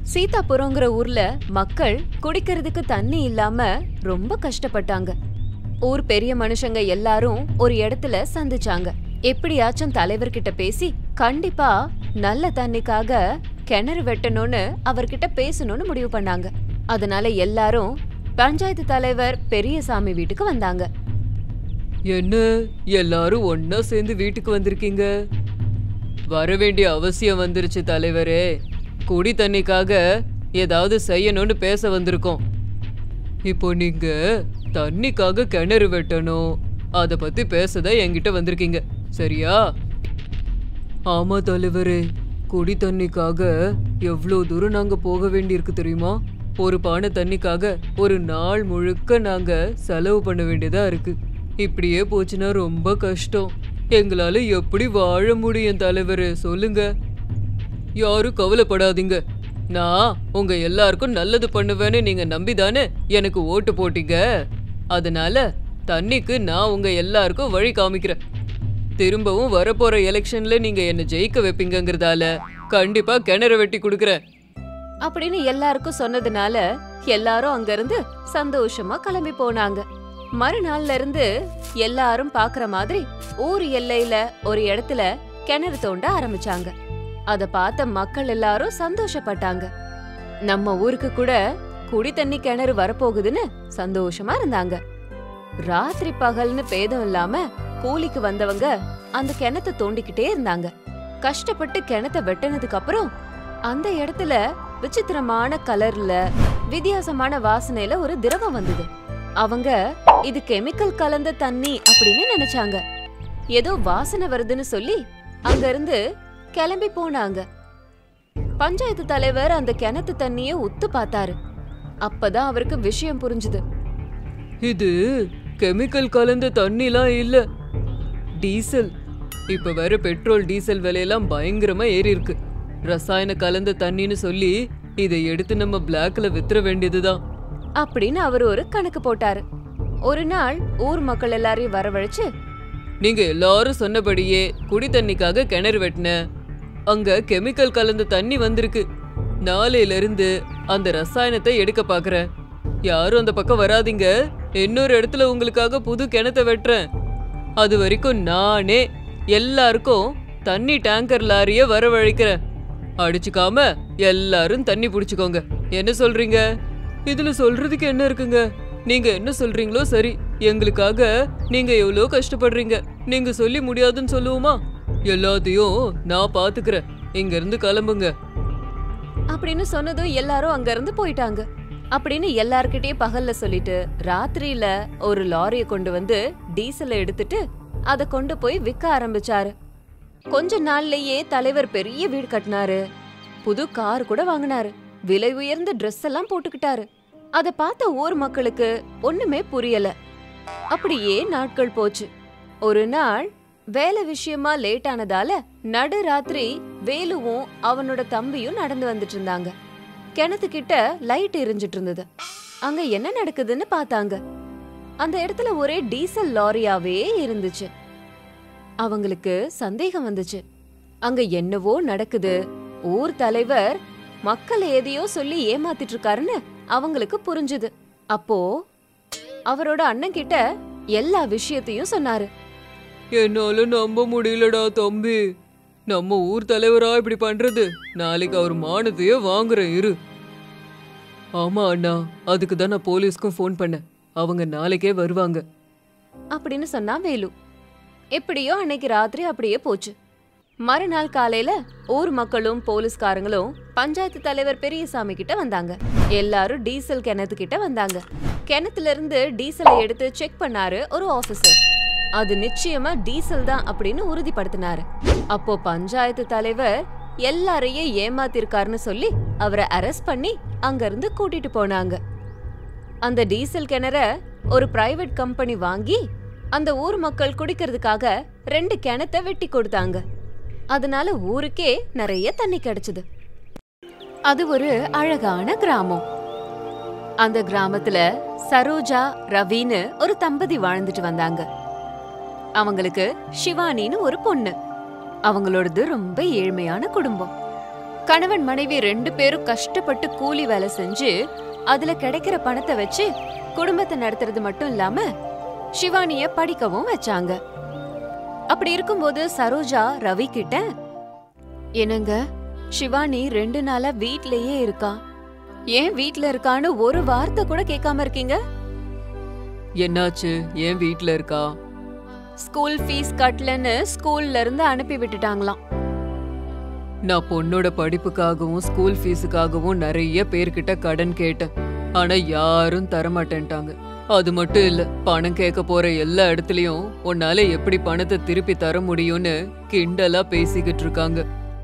சீதாபுரங்கிற ஊர்ல மக்கள் குடிக்கிறதுக்கு தண்ணி இல்லாம ரொம்ப கஷ்டப்பட்டாங்க ஊர் பெரிய மனுஷங்க எல்லாரும் ஒரு இடத்துல சந்திச்சாங்க எப்படியாச்சும் தலைவர்கிட்ட பேசி கண்டிப்பா நல்ல தண்ணிக்காக கிணறு வெட்டணும்னு அவர்கிட்ட பேசணும்னு முடிவு பண்ணாங்க அதனால எல்லாரும் பஞ்சாயத்து தலைவர் பெரியசாமி வீட்டுக்கு வந்தாங்க என்ன எல்லாரும் ஒண்ணா சேர்ந்து வீட்டுக்கு வந்திருக்கீங்க வர வேண்டிய அவசியம் வந்துருச்சு தலைவரே குடி தண்ணிக்காக ஏதாவது செய்யணும்னு பேச வந்திருக்கோம் இப்போ நீங்க தண்ணிக்காக கிணறு வெட்டணும் அத பத்தி பேசதான் என்கிட்ட வந்திருக்கீங்க சரியா ஆமா தலைவரே குடி தண்ணிக்காக எவ்வளோ தூரம் நாங்க போக வேண்டியிருக்கு தெரியுமா ஒரு பானை தண்ணிக்காக ஒரு நாள் முழுக்க நாங்க செலவு பண்ண வேண்டியதா இருக்கு இப்படியே போச்சுன்னா ரொம்ப கஷ்டம் எங்களால எப்படி வாழ முடியும் தலைவரே சொல்லுங்க யாரும் கவலைப்படாதீங்க நான் உங்க எல்லாருக்கும் நல்லது பண்ணுவேன்னு நீங்க நம்பிதானே எனக்கு ஓட்டு போட்டீங்க அதனால தண்ணிக்கு நான் உங்க எல்லாருக்கும் வழி காமிக்கிறேன் திரும்பவும் வரப்போற எலெக்ஷன்ல நீங்க என்ன ஜெயிக்க வைப்பீங்கங்கிறதால கண்டிப்பா கிணறு வெட்டி கொடுக்குறேன் அப்படின்னு எல்லாருக்கும் சொன்னதுனால எல்லாரும் அங்கிருந்து சந்தோஷமா கிளம்பி போனாங்க மறுநாள்ல இருந்து எல்லாரும் பாக்குற மாதிரி ஊர் எல்லையில ஒரு இடத்துல கிணறு தோண்ட ஆரம்பிச்சாங்க அத பார்த்த மக்கள் எல்லாரும் சந்தோஷப்பட்டாங்க நம்ம ஊருக்கு கூட குடி தண்ணி கிணறு வரப்போகுதுன்னு சந்தோஷமா இருந்தாங்க ராத்திரி பகல்னு பேதம் இல்லாம கூலிக்கு வந்தவங்க அந்த கிணத்தை தோண்டிக்கிட்டே இருந்தாங்க கஷ்டப்பட்டு கிணத்தை வெட்டினதுக்கு அப்புறம் அந்த இடத்துல விசித்திரமான கலர்ல வித்தியாசமான வாசனையில ஒரு திரவம் வந்தது அவங்க இது கெமிக்கல் கலந்த தண்ணி அப்படின்னு நினைச்சாங்க ஏதோ வாசனை வருதுன்னு சொல்லி அங்க இருந்து கிளம்பி போனாங்க பஞ்சாயத்து தலைவர் அந்த கிணத்து தண்ணிய உத்து பார்த்தாரு அப்பதான் அவருக்கு விஷயம் புரிஞ்சுது இது கெமிக்கல் கலந்த தண்ணிலாம் இல்ல டீசல் இப்ப வேற பெட்ரோல் டீசல் விலையெல்லாம் பயங்கரமா ஏறி இருக்கு ரசாயன கலந்த தண்ணின்னு சொல்லி இதை எடுத்து நம்ம பிளாக்ல வித்துற வேண்டியதுதான் அப்படின்னு அவர் ஒரு கணக்கு போட்டாரு ஒரு நாள் ஊர் மக்கள் எல்லாரையும் வரவழைச்சு நீங்க எல்லாரும் சொன்னபடியே குடி தண்ணிக்காக கிணறு வெட்டினேன் அங்க கெமிக்கல் கலந்த தண்ணி வந்திருக்கு நாளையில இருந்து அந்த ரசாயனத்தை எடுக்க பாக்குறேன் யாரும் அந்த பக்கம் வராதீங்க இன்னொரு இடத்துல உங்களுக்காக புது கிணத்தை வெட்டுறேன் அது வரைக்கும் நானே எல்லாருக்கும் தண்ணி டேங்கர் லாரிய வரவழைக்கிறேன் அடிச்சுக்காம எல்லாரும் தண்ணி புடிச்சுக்கோங்க என்ன சொல்றீங்க இதுல சொல்றதுக்கு என்ன இருக்குங்க நீங்க என்ன சொல்றீங்களோ சரி எங்களுக்காக நீங்க எவ்வளோ கஷ்டப்படுறீங்க நீங்க சொல்லி முடியாதுன்னு சொல்லுவோமா எல்லாத்தையும் நான் பாத்துக்கிறேன் இங்க இருந்து கிளம்புங்க அப்படின்னு சொன்னதும் எல்லாரும் அங்க இருந்து போயிட்டாங்க அப்படின்னு எல்லார்கிட்டயும் பகல்ல சொல்லிட்டு ராத்திரியில ஒரு லாரிய கொண்டு வந்து டீசலை எடுத்துட்டு அத கொண்டு போய் விற்க ஆரம்பிச்சாரு கொஞ்ச நாள்லயே தலைவர் பெரிய வீடு கட்டினாரு புது கார் கூட வாங்கினாரு விலை உயர்ந்த Dress எல்லாம் போட்டுக்கிட்டாரு அத பார்த்த ஊர் மக்களுக்கு ஒண்ணுமே புரியல அப்படியே நாட்கள் போச்சு ஒரு நாள் வேலை விஷயமா லேட் ஆனதால நடு ராத்திரி வேலுவும் அவனோட தம்பியும் நடந்து வந்துட்டு இருந்தாங்க கிணத்துக்கிட்ட லைட் எரிஞ்சிட்டு இருந்தது அங்க என்ன நடக்குதுன்னு பார்த்தாங்க அந்த இடத்துல ஒரே டீசல் லாரியாவே இருந்துச்சு அவங்களுக்கு சந்தேகம் வந்துச்சு அங்க என்னவோ நடக்குது ஊர் தலைவர் மக்களை எதையோ சொல்லி ஏமாத்திட்டு இருக்காருன்னு அவங்களுக்கு புரிஞ்சுது அப்போ அவரோட அண்ணன் கிட்ட எல்லா விஷயத்தையும் சொன்னாரு என்னால நம்ப முடியலடா தம்பி நம்ம ஊர் தலைவரா இப்படி பண்றது நாளைக்கு அவர் மானத்தையே வாங்குறேன் இரு ஆமா அண்ணா அதுக்கு தான் நான் போலீஸ்க்கும் ஃபோன் பண்ணேன் அவங்க நாளைக்கே வருவாங்க அப்படின்னு சொன்னா வேலு எப்படியோ அன்னைக்கு ராத்திரி அப்படியே போச்சு மறுநாள் காலையில ஊர் மக்களும் போலீஸ்காரங்களும் பஞ்சாயத்து தலைவர் பெரியசாமி கிட்ட வந்தாங்க எல்லாரும் டீசல் கிணத்து கிட்ட வந்தாங்க கிணத்துல இருந்து டீசலை எடுத்து செக் பண்ணாரு ஒரு ஆபீசர் அது நிச்சயமா டீசல் தான் அப்படின்னு உறுதிப்படுத்தினாரு அப்போ பஞ்சாயத்து தலைவர் எல்லாரையும் ஏமாத்திருக்காருன்னு சொல்லி அவரை அரெஸ்ட் பண்ணி அங்க இருந்து கூட்டிட்டு போனாங்க அந்த டீசல் கிணற ஒரு பிரைவேட் கம்பெனி வாங்கி அந்த ஊர் மக்கள் குடிக்கிறதுக்காக ரெண்டு கிணத்தை வெட்டி கொடுத்தாங்க அதனால ஊருக்கே நிறைய தண்ணி கிடைச்சது அது ஒரு அழகான கிராமம் அந்த கிராமத்துல சரோஜா ரவின்னு ஒரு தம்பதி வாழ்ந்துட்டு வந்தாங்க அவங்களுக்கு சிவானின்னு ஒரு பொண்ணு அவங்களோடது ரொம்ப ஏழ்மையான குடும்பம் கணவன் மனைவி ரெண்டு பேரும் கஷ்டப்பட்டு கூலி வேலை செஞ்சு அதுல கிடைக்கிற பணத்தை வச்சு குடும்பத்தை நடத்துறது மட்டும் இல்லாம சிவானிய படிக்கவும் வச்சாங்க அப்படி இருக்கும்போது சரோஜா ரவி கிட்ட என்னங்க சிவானி ரெண்டு நாளா வீட்லயே இருக்கா ஏன் வீட்ல இருக்கான்னு ஒரு வார்த்தை கூட கேட்காம இருக்கீங்க என்னாச்சு ஏன் வீட்ல இருக்கா ஸ்கூல் ஃபீஸ் கட்டலன்னு ஸ்கூல்ல இருந்து அனுப்பி விட்டுட்டாங்களாம் நான் பொண்ணோட படிப்புக்காகவும் ஸ்கூல் ஃபீஸுக்காகவும் நிறைய பேர்கிட்ட கடன் கேட்டேன் ஆனா யாரும் தரமாட்டேன்ட்டாங்க அது மட்டும் இல்ல பணம் கேட்க போற எல்லா இடத்துலயும் உன்னால எப்படி பணத்தை திருப்பி தர முடியும்னு கிண்டலா பேசிக்கிட்டு இருக்காங்க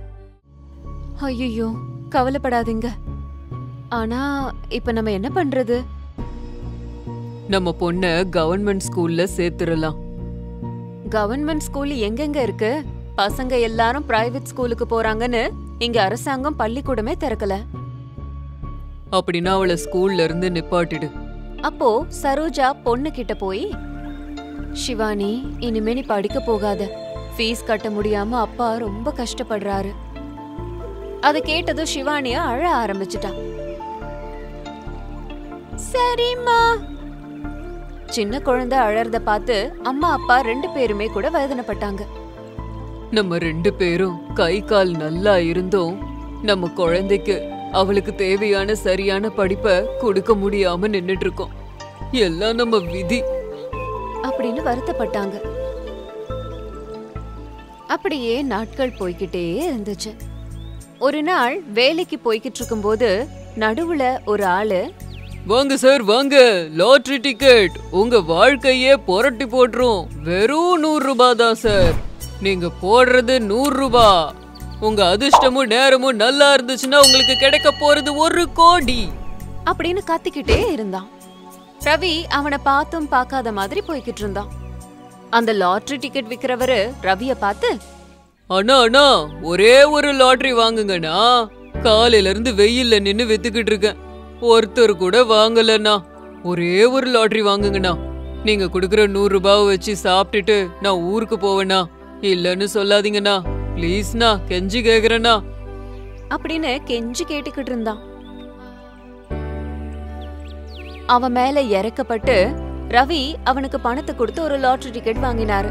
ஐயோ கவலைப்படாதீங்க ஆனா இப்ப நம்ம என்ன பண்றது நம்ம பொண்ண கவர்மெண்ட் ஸ்கூல்ல சேர்த்துடலாம் கவர்மெண்ட் ஸ்கூல் எங்கெங்க இருக்கு பசங்க எல்லாரும் பிரைவேட் ஸ்கூலுக்கு போறாங்கன்னு இங்க அரசாங்கம் பள்ளிக்கூடமே திறக்கல அப்படின்னா அவளை ஸ்கூல்ல இருந்து நிப்பாட்டிடு அப்போ சரோஜா பொண்ணு கிட்ட போய் சிவானி இனிமே நீ படிக்க போகாத ஃபீஸ் கட்ட முடியாம அப்பா ரொம்ப கஷ்டப்படுறாரு அத கேட்டதும் சிவானியா அழ ஆரம்பிச்சிட்டா சரிம்மா சின்ன குழந்தை அழறத பார்த்து அம்மா அப்பா ரெண்டு பேருமே கூட வேதனைப்பட்டாங்க நம்ம ரெண்டு பேரும் கை கால் நல்லா இருந்தோம் நம்ம குழந்தைக்கு அவளுக்கு தேவையான சரியான படிப்பை கொடுக்க முடியாம நின்னுட்டு இருக்கோம் எல்லாம் நம்ம விதி அப்படின்னு வருத்தப்பட்டாங்க அப்படியே நாட்கள் போய்கிட்டே இருந்துச்சு ஒரு நாள் வேலைக்கு போய்கிட்டு இருக்கும்போது நடுவுல ஒரு ஆளு வாங்க சார் வாங்க லாட்டரி டிக்கெட் உங்க வாழ்க்கையே புரட்டி போட்டுரும் வெறும் நூறு ரூபாய் தான் சார் நீங்க போடுறது நூறு ரூபாய் உங்க அதிர்ஷ்டமும் நேரமும் நல்லா இருந்துச்சுன்னா உங்களுக்கு கிடைக்க போறது ஒரு கோடி அப்படின்னு கத்திக்கிட்டே இருந்தான் ரவி அவனை பார்த்தும் பார்க்காத மாதிரி போய்கிட்டு இருந்தான் அந்த லாட்டரி டிக்கெட் விக்கிறவரு ரவிய பார்த்து அண்ணா அண்ணா ஒரே ஒரு லாட்டரி வாங்குங்கண்ணா காலையில இருந்து வெயில்ல நின்னு வித்துக்கிட்டு இருக்கேன் ஒருத்தர் கூட வாங்கலண்ணா ஒரே ஒரு லாட்டரி வாங்குங்கண்ணா நீங்க குடுக்கற நூறு ரூபாவை வச்சு சாப்பிட்டுட்டு நான் ஊருக்கு போவேண்ணா இல்லன்னு சொல்லாதீங்கண்ணா ப்ளீஸ்ண்ணா கெஞ்சி கேக்குறேண்ணா அப்படின்னு கெஞ்சி கேட்டுக்கிட்டு இருந்தான் அவன் மேல இறக்கப்பட்டு ரவி அவனுக்கு பணத்தை கொடுத்து ஒரு லாட்டரி டிக்கெட் வாங்கினாரு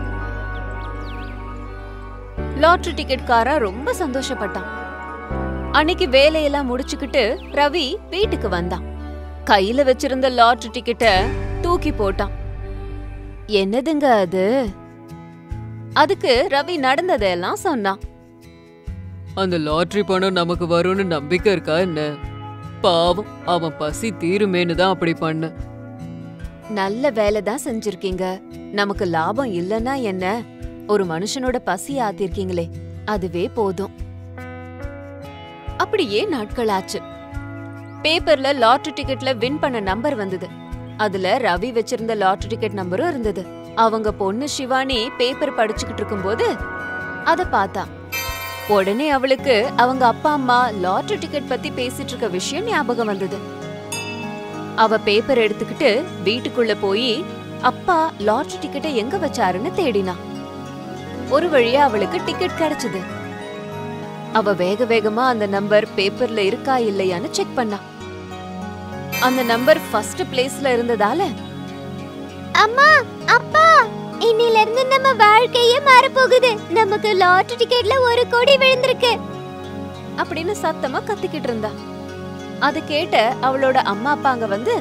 லாட்டரி டிக்கெட்காரன் ரொம்ப சந்தோஷப்பட்டான் அன்னைக்கு வேலையெல்லாம் முடிச்சுக்கிட்டு ரவி வீட்டுக்கு வந்தான் கையில வச்சிருந்த லாட்டரி டிக்கெட்ட தூக்கி போட்டான் என்னதுங்க அது அதுக்கு ரவி நடந்ததெல்லாம் சொன்னான் அந்த லாட்டரி பணம் நமக்கு வரும்னு நம்பிக்கை இருக்கா என்ன பாவம் அவன் பசி தீருமேன்னு தான் அப்படி பண்ண நல்ல வேலை தான் செஞ்சிருக்கீங்க நமக்கு லாபம் இல்லனா என்ன ஒரு மனுஷனோட பசி ஆத்திருக்கீங்களே அதுவே போதும் அப்படியே நாட்கள் ஆச்சு பேப்பர்ல லாட்டரி டிக்கெட்ல வின் பண்ண நம்பர் வந்தது அதுல ரவி வச்சிருந்த லாட்டரி டிக்கெட் நம்பரும் இருந்தது அவங்க பொண்ணு சிவானி பேப்பர் படிச்சுக்கிட்டு இருக்கும்போது அத பார்த்தா உடனே அவளுக்கு அவங்க அப்பா அம்மா லாட்டரி டிக்கெட் பத்தி பேசிட்டு இருக்க விஷயம் ஞாபகம் வந்தது அவ பேப்பர் எடுத்துக்கிட்டு வீட்டுக்குள்ள போய் அப்பா லாட்டரி டிக்கெட்டை எங்க வச்சாருன்னு தேடினா ஒரு வழியா அவளுக்கு டிக்கெட் கிடைச்சது அவ வேக வேகமா அந்த நம்பர் பேப்பர்ல இருக்கா இல்லையான்னு செக் பண்ணா அந்த நம்பர் ஃபர்ஸ்ட் பிளேஸ்ல இருந்ததால அம்மா அப்பா இன்னில இருந்து நம்ம வாழ்க்கையே மாற போகுது நமக்கு லாட்டரி டிக்கெட்ல ஒரு கோடி விழுந்திருக்கு அப்படின்னு சத்தமா கத்திக்கிட்டு இருந்தா அது கேட்ட அவளோட அம்மா அப்பா அங்க வந்து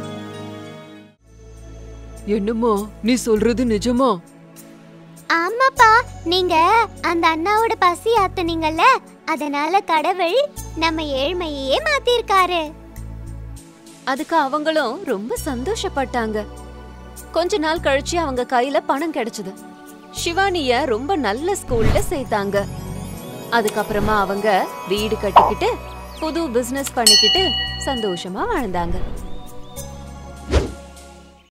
என்னம்மா நீ சொல்றது நிஜமா ஆமாப்பா நீங்க அந்த அண்ணாவோட பசி ஆத்துனீங்கல்ல அதனால கடவுள் நம்ம ஏழ்மையே மாத்திருக்காரு அதுக்கு அவங்களும் ரொம்ப சந்தோஷப்பட்டாங்க கொஞ்ச நாள் கழிச்சு அவங்க கையில பணம் கிடைச்சது சிவானிய ரொம்ப நல்ல ஸ்கூல்ல சேர்த்தாங்க அதுக்கப்புறமா அவங்க வீடு கட்டிக்கிட்டு புது பிசினஸ் பண்ணிக்கிட்டு சந்தோஷமா வாழ்ந்தாங்க